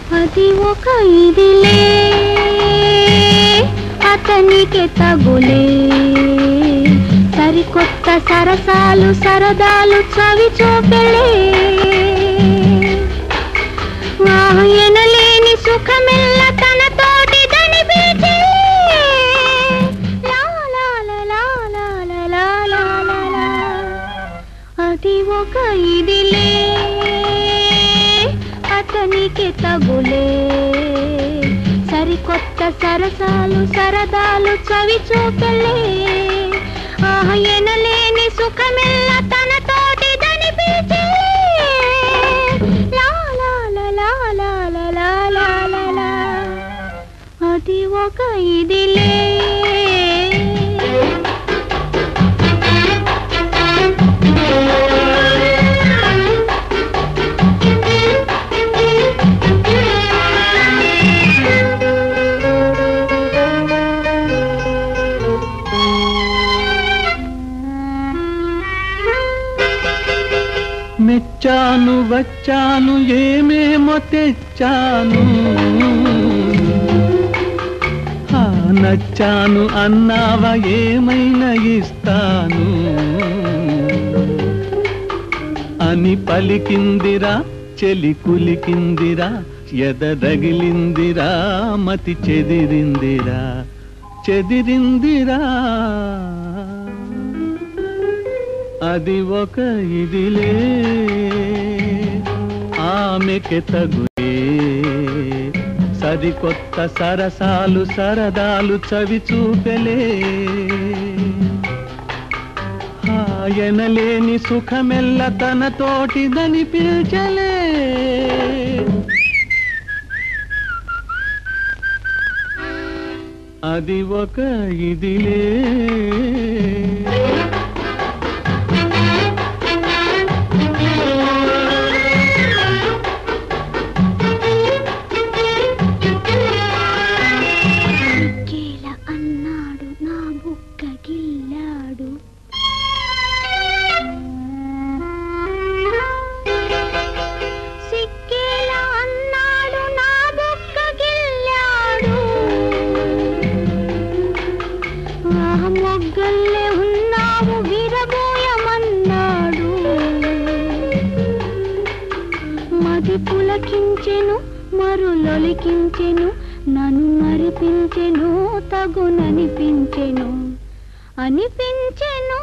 అది ఒక ఇదిలే అతనికి తగులే సరికొత్త సరసాలు సరదాలు చవి చూపెలే ఎనలేని సుఖమెల్ల తన తోటి దని అది ఒక ఇదిలే అతనికి తగులే సరికొత్త సరసాలు సరదాలు చవి చూపెలే ఆహ ఎనలేని సుఖమెల్ల తన తోటి దని అది ఒక ఇదిలే మెచ్చాను వచ్చాను ఏమేమో తెచ్చాను ఆ, నచ్చాను అన్నావా ఏమైనా ఇస్తాను అని పలికిందిరా చెలి కులికిందిరా ఎద రగిలిందిరా మతి చెదిరిందిరా చెదిరిందిరా అది ఒక ఇదిలే ఆమెకి తగులే సరికొత్త సరసాలు సరదాలు చవి చూపెలే ఆయనలేని సుఖమెల్ల తన తోటిదని పిల్చలే అది ఒక ఇదిలే సిక్కేల అన్నాడు నా బుక్క గిల్లాడు సిక్కేల అన్నాడు నా బుక్క గిల్లాడు ఆహ మొగ్గల్లే ఉన్నావు విరబోయమన్నాడు మది పులకించెను మరులొలికించెను నన్ను మరిపించెను తగుననిపించెను అనిపించెను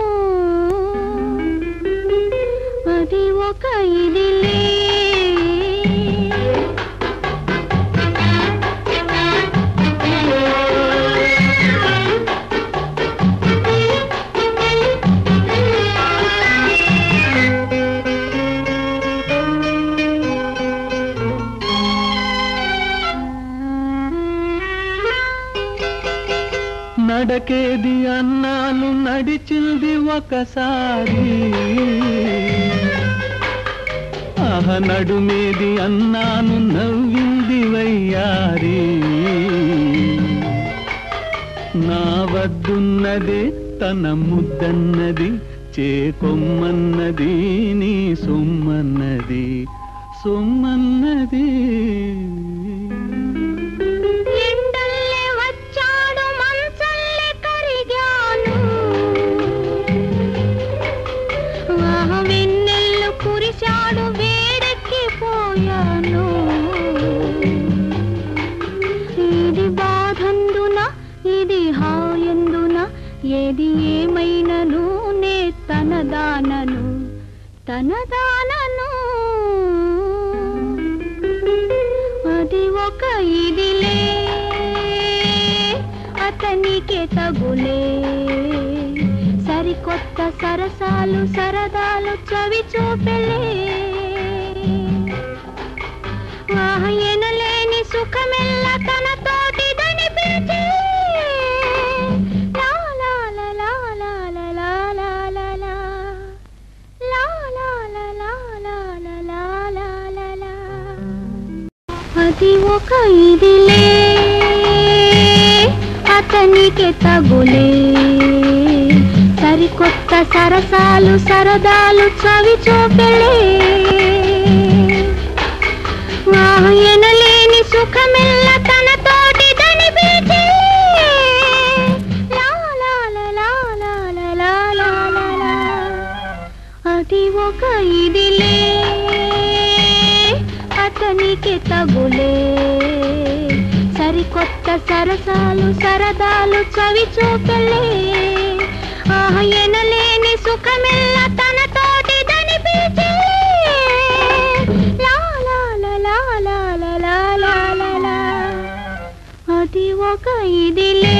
అది ఒక ఇదిలే నడకేది అన్నాను నడిచింది ఒకసారి ఆహ నడుమేది అన్నాను నవ్వింది వయ్యారి నా వద్దున్నదే తన ముద్దన్నది చేకొమ్మన్నది నీ సొమ్మన్నది సొమ్మన్నది ఎండల్లే వచ్చాడు మంచల్లే కరిగాను ఆహ వెన్నెల్లు కురిశాడు వేడెక్కిపోయాను ఇది బాధందున ఇది హాయందున ఏది ఏమైనను నే తనదానను తనదానను అది ఒక ఇదిలే అతనికే తగులే సరికొత్త సరసాలు సరదాలు చవి చూపెలే ఆహ ఎనలేని సుఖమెల్ల తన తోటి దని పిలిచి లా లా లా లా లా లా లా లా లా లా. లా లా లా లా లా లా లా లా లా లా. అది ఒక ఇదిలే అతనికి తగులే సరికొత్త సరసాలు సరదాలు చవి చూపెలే ఎనలే సుఖమిల్ల తన తోటి దనిపించి లా లా లా లా లా లా లా లా లా లా. అది ఒక ఇదిలే అతనికి తగులే సరికొత్త సరసాలు సరదాలు చవి చూపలే ఆహ ఎనలేని సుఖమిల్ల తన తోటి దనిపించి లా లా లా లా లా లా లా లా లా లా. అది ఒక ఇదిలే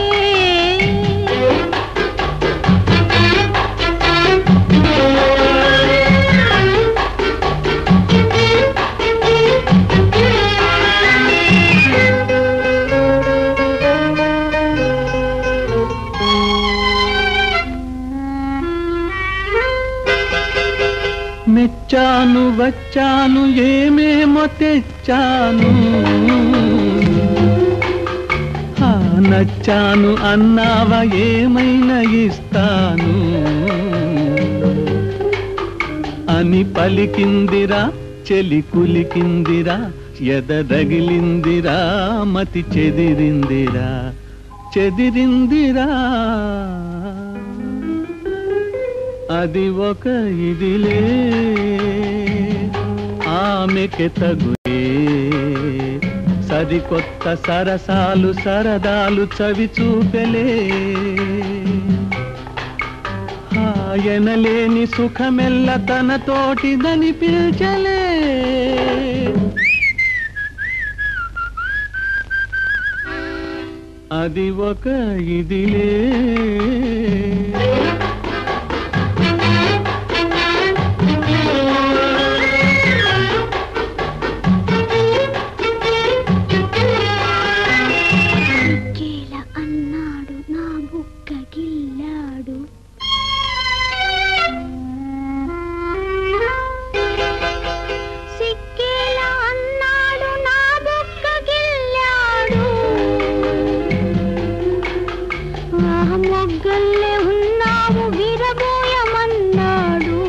మెచ్చాను వచ్చాను ఏమేమో తెచ్చాను ఆ, నచ్చాను అన్నావా ఏమైనా ఇస్తాను అని పలికిందిరా చెలి కులికిందిరా ఎదరగిలిందిరా మతి చెదిరిందిరా చెదిరిందిరా అది ఒక ఇదిలే ఆమెకి తగులే సరికొత్త సరసాలు సరదాలు చవి చూపెలే ఆయనలేని సుఖమెల్ల తన తోటిదని పిల్చలే అది ఒక ఇదిలే కీల అన్నాడు నా బుక్క గిల్లాడు సిక్కేలా అన్నాడు నా బుక్క గిల్లాడు ఆ మొగ్గల్లే ఉన్నావు విరబోయమన్నాడు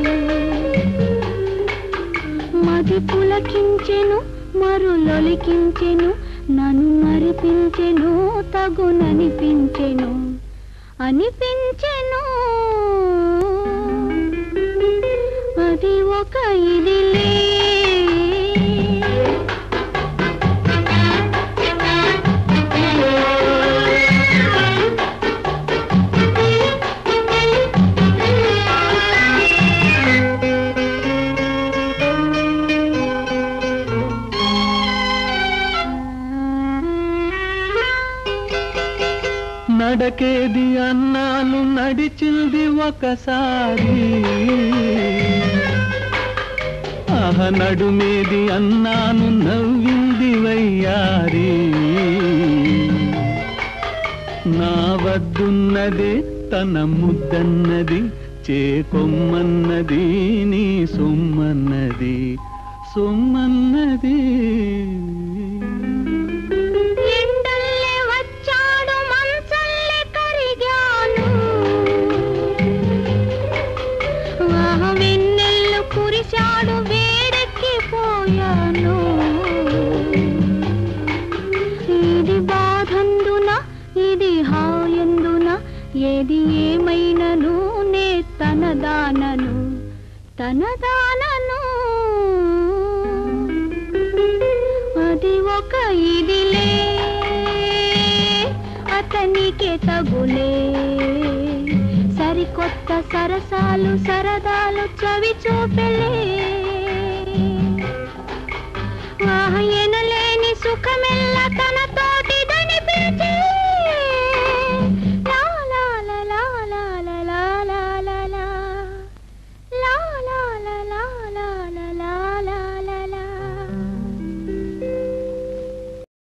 మది పులకించెను మరులొలికించెను నన్ను మరిపించెను తగుననిపించెను అనిపించెను అది ఒక ఇదిలే నడకేది అన్నాను నడిచింది ఒకసారి ఆహ నడుమేది అన్నాను నవ్వింది వయ్యారి నా వద్దున్నదే తన ముద్దన్నది చేకొమ్మన్నది నీ సొమ్మన్నది సొమ్మన్నది ఎండల్లే వచ్చాడు మంచల్లే కరిగాను ఆహ వెన్నెల్లు కురిశాడు వేడెక్కిపోయాను ఇది బాధందున ఇది హాయందున ఏది ఏమైనను నే తనదానను తనదానను అది ఒక ఇదిలే అతనికి తగులే సరికొత్త సరసాలు సరదాలు చవి చూపెలే ఆహ ఎన